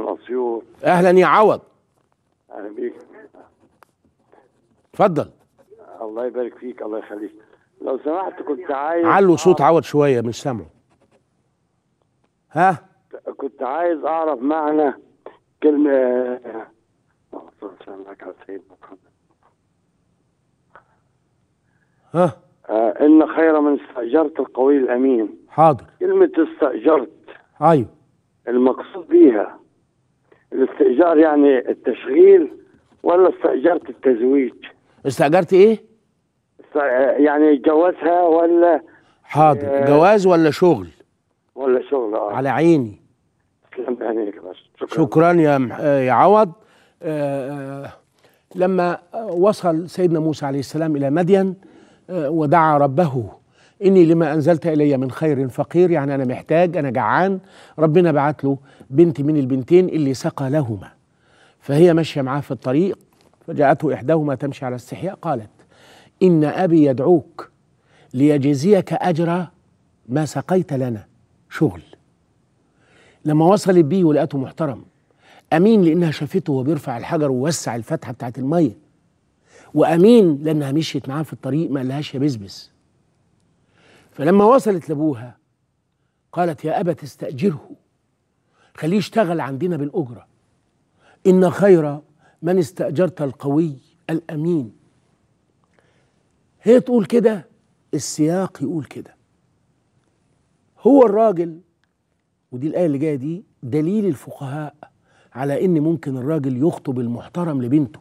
من اسيوط اهلا يا عوض اهلا بيك اتفضل الله يبارك فيك الله يخليك لو سمحت كنت عايز علوا صوت عوض شويه مش سامعه ها كنت عايز اعرف معنى كلمه اللهم صل وسلم على سيدنا محمد ها آه ان خير من استاجرت القوي الامين حاضر كلمه استاجرت ايوه المقصود بيها الاستئجار يعني التشغيل ولا استأجرت التزويج استاجرت ايه است- يعني جوازها ولا حاضر آه. جواز ولا شغل ولا شغل اه على عيني تسلم عينيك بس شكرا شكرا يا مح- آه، يا عوض آه، آه، لما آه، وصل سيدنا موسى عليه السلام الى مدين آه، ودعا ربه اني لما انزلت الي من خير فقير يعني انا محتاج انا جعان ربنا بعت له بنت من البنتين اللي سقى لهما فهي ماشيه معاه في الطريق فجاءته احداهما تمشي على استحياء قالت ان ابي يدعوك ليجزيك اجر ما سقيت لنا شغل لما وصلت بيه ولقته محترم امين لانها شافته وهو بيرفع الحجر ووسع الفتحه بتاعت الميه وامين لانها مشيت معاه في الطريق ما قالهاش يا بسبس فلما وصلت لابوها قالت يا ابا تستاجره خليه يشتغل عندنا بالاجره ان خير من استاجرت القوي الامين هي تقول كده السياق يقول كده هو الراجل ودي الآية اللي جاية دي دليل الفقهاء على إن ممكن الراجل يخطب المحترم لبنته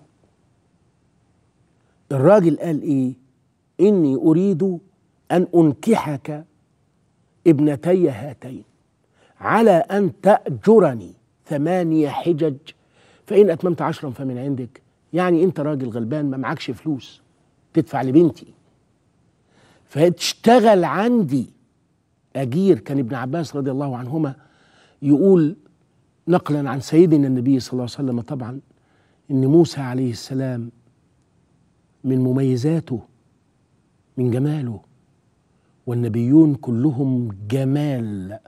الراجل قال إيه إني أريد أن أنكحك ابنتي هاتين على أن تأجرني ثمانية حجج فإن أتممت عشرا فمن عندك يعني أنت راجل غلبان ما معكش فلوس تدفع لبنتي فتشتغل عندي أجير كان ابن عباس رضي الله عنهما يقول نقلا عن سيدنا النبي صلى الله عليه وسلم طبعا ان موسى عليه السلام من مميزاته من جماله والنبيون كلهم جمال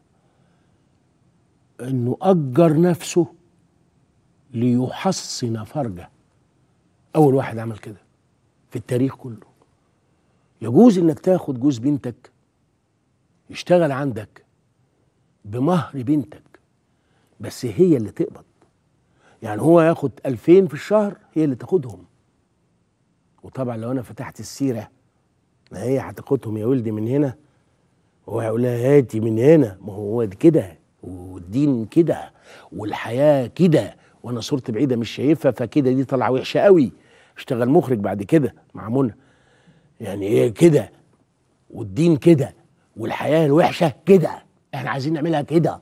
انه اجر نفسه ليحصن فرجه اول واحد عمل كده في التاريخ كله يجوز انك تاخد جوز بنتك يشتغل عندك بمهر بنتك بس هي اللي تقبض يعني هو ياخد ألفين في الشهر هي اللي تاخدهم وطبعا لو أنا فتحت السيرة ما هي هتاخدهم يا ولدي من هنا هو هيقول لها هاتي من هنا ما هو ده كده والدين كده والحياة كده وأنا صورتي بعيدة مش شايفها فكده دي طالعة وحشة قوي اشتغل مخرج بعد كده مع منى يعني هي كده والدين كده والحياه الوحشه كده احنا عايزين نعملها كده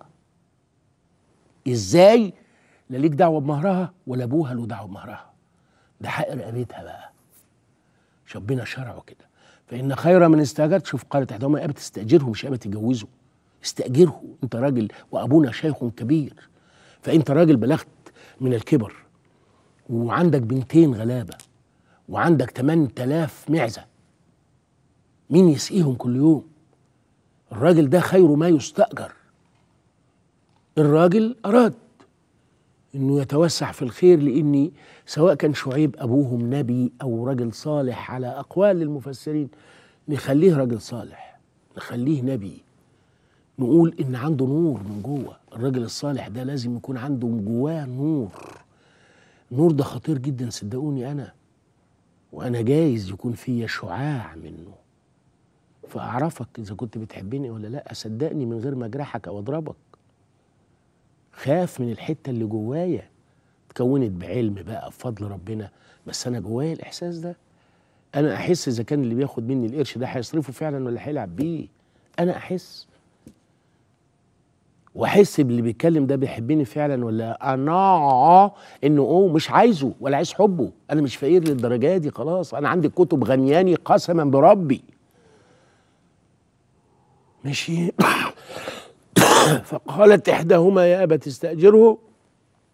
ازاي لا ليك دعوه بمهرها ولا ابوها له دعوه بمهرها ده حق رقبتها بقى مش ربنا شرعه كده فان خير من استاجرت شوف قالت احداهما ابت تستاجره مش ابت تجوزه استاجره انت راجل وابونا شيخ كبير فانت راجل بلغت من الكبر وعندك بنتين غلابه وعندك 8000 معزه مين يسقيهم كل يوم الراجل ده خير ما يستأجر الراجل أراد انه يتوسع في الخير لاني سواء كان شعيب ابوهم نبي او رجل صالح على اقوال المفسرين نخليه رجل صالح نخليه نبي نقول ان عنده نور من جوه الراجل الصالح ده لازم يكون عنده من جواه نور النور ده خطير جدا صدقوني انا وانا جايز يكون فيا شعاع منه فاعرفك اذا كنت بتحبني ولا لا صدقني من غير ما اجرحك او اضربك خاف من الحته اللي جوايا اتكونت بعلم بقى بفضل ربنا بس انا جوايا الاحساس ده انا احس اذا كان اللي بياخد مني القرش ده هيصرفه فعلا ولا هيلعب بيه انا احس واحس باللي بيتكلم ده بيحبني فعلا ولا انا انه اوه مش عايزه ولا عايز حبه انا مش فقير للدرجه دي خلاص انا عندي كتب غنياني قسما بربي ماشي فقالت احداهما يا ابا تستاجره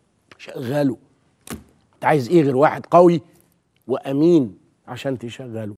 شغله انت عايز ايه غير واحد قوي وامين عشان تشغله